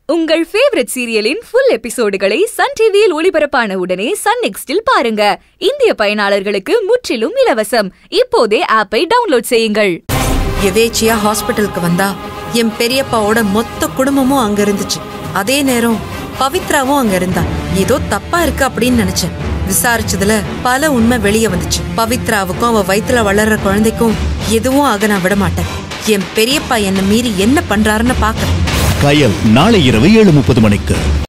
உங்கள் ஃபேவரட் சீரியலின் ஃபுல் எபிசோடுகளை சன் டிவியில் ஒளிபரப்பான உடனே சன் நெக்ஸ்டில் பாருங்க இந்திய பயனாளர்களுக்கு முற்றிலும் இலவசம் இப்போதே ஆப்பை டவுன்லோட் செய்யுங்கள் எதேச்சியா ஹாஸ்பிட்டலுக்கு வந்தா என் பெரியப்பாவோட மொத்த குடும்பமும் அங்க இருந்துச்சு அதே நேரம் பவித்ராவும் அங்க இருந்தா ஏதோ தப்பா இருக்கு அப்படின்னு நினைச்சேன் விசாரிச்சதுல பல உண்மை வெளியே வந்துச்சு பவித்ராவுக்கும் அவ வயித்துல வளர்ற குழந்தைக்கும் எதுவும் ஆக நான் விட மாட்டேன் என் பெரியப்பா என்ன மீறி என்ன பண்றாருன்னு பாக்க கயல் நாளை இரவு ஏழு முப்பது மணிக்கு